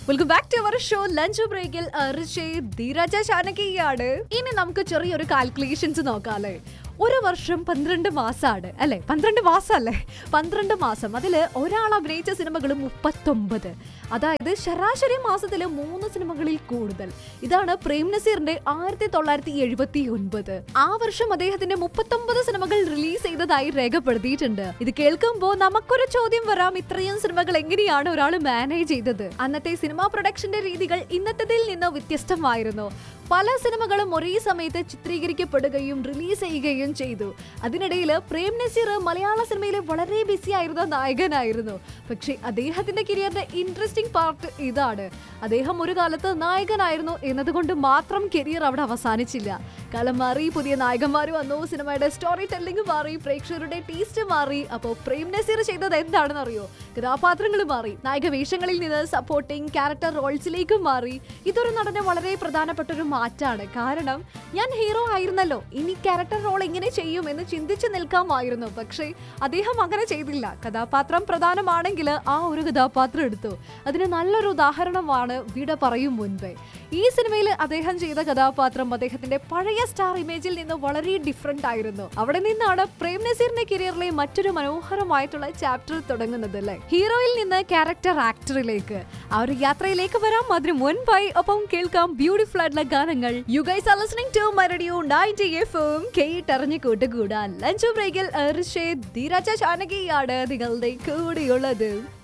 welcome back to our show lunch ബ്രേക്കിൽ ധീരജ ചാനകിയാണ് ഇനി നമുക്ക് ചെറിയൊരു കാൽക്കുലേഷൻസ് നോക്കാല്ലേ ഒരു വർഷം പന്ത്രണ്ട് മാസമാണ് അല്ലെ പന്ത്രണ്ട് മാസം അല്ലേ പന്ത്രണ്ട് മാസം അതിൽ ഒരാൾ അഭിനയിച്ച സിനിമകൾ മുപ്പത്തൊമ്പത് അതായത് ശരാശരി മാസത്തിൽ മൂന്ന് സിനിമകളിൽ കൂടുതൽ ഇതാണ് പ്രേം നസീറിന്റെ ആയിരത്തി തൊള്ളായിരത്തി എഴുപത്തി ഒൻപത് ആ വർഷം അദ്ദേഹത്തിന്റെ മുപ്പത്തൊമ്പത് സിനിമകൾ റിലീസ് ചെയ്തതായി രേഖപ്പെടുത്തിയിട്ടുണ്ട് ഇത് കേൾക്കുമ്പോൾ നമുക്കൊരു ചോദ്യം വരാം ഇത്രയും സിനിമകൾ എങ്ങനെയാണ് ഒരാൾ മാനേജ് ചെയ്തത് അന്നത്തെ സിനിമാ പ്രൊഡക്ഷന്റെ രീതികൾ ഇന്നത്തതിൽ നിന്ന് വ്യത്യസ്തമായിരുന്നു പല സിനിമകളും ഒരേ സമയത്ത് ചിത്രീകരിക്കപ്പെടുകയും റിലീസ് ചെയ്യുകയും ചെയ്തു അതിനിടയിൽ പ്രേം നസീർ മലയാള സിനിമയിലെ വളരെ ബിസി ആയിരുന്ന നായകനായിരുന്നു പക്ഷേ അദ്ദേഹത്തിന്റെ കരിയറിന്റെ ഇൻട്രസ്റ്റിംഗ് പാർട്ട് ഇതാണ് അദ്ദേഹം ഒരു കാലത്ത് നായകനായിരുന്നു എന്നതുകൊണ്ട് മാത്രം കരിയർ അവിടെ അവസാനിച്ചില്ല കാലം മാറി പുതിയ നായകന്മാർ വന്നു സിനിമയുടെ സ്റ്റോറി ടെല്ലിംഗ് മാറി പ്രേക്ഷകരുടെ ടേസ്റ്റ് മാറി അപ്പോൾ പ്രേം നസീർ ചെയ്തത് എന്താണെന്ന് അറിയോ കഥാപാത്രങ്ങൾ മാറി നായക വേഷങ്ങളിൽ നിന്ന് സപ്പോർട്ടിംഗ് ക്യാരക്ടർ റോൾസിലേക്ക് മാറി ഇതൊരു നടന് വളരെ പ്രധാനപ്പെട്ട ഒരു മാറ്റാണ് കാരണം ഞാൻ ഹീറോ ആയിരുന്നല്ലോ ഇനി ക്യാരക്ടർ റോൾ എങ്ങനെ ചെയ്യും എന്ന് ചിന്തിച്ചു നിൽക്കാമായിരുന്നു പക്ഷേ അദ്ദേഹം അങ്ങനെ ചെയ്തില്ല കഥാപാത്രം പ്രധാനമാണെങ്കിൽ ആ ഒരു കഥാപാത്രം എടുത്തു അതിന് നല്ലൊരു ഉദാഹരണമാണ് വിട പറയും മുൻപേ ഈ സിനിമയിൽ അദ്ദേഹം ചെയ്ത കഥാപാത്രം അദ്ദേഹത്തിന്റെ പഴയ സ്റ്റാർ ഇമേജിൽ നിന്ന് വളരെ ഡിഫറെന്റ് ആയിരുന്നു അവിടെ നിന്നാണ് പ്രേം നസീറിന്റെ കരിയറിലെ മറ്റൊരു മനോഹരമായിട്ടുള്ള ചാപ്റ്റർ തുടങ്ങുന്നത് അല്ലേ ഹീറോയിൽ നിന്ന് ക്യാരക്ടർ ആക്ടറിലേക്ക് ആ ഒരു യാത്രയിലേക്ക് വരാം അതിന് മുൻപായി ഒപ്പം കേൾക്കാം ബ്യൂട്ടിഫുൾ ആയിട്ടുള്ള ഗാനങ്ങൾ you guys are listening to my radio ninety എഫും കേട്ടറിഞ്ഞ് കൂട്ടുകൂടാൻ ലഞ്ച് ബ്രേക്കിൽ ധീരജ ചാനകിയാണ് നിങ്ങളുടെ കൂടെയുള്ളത്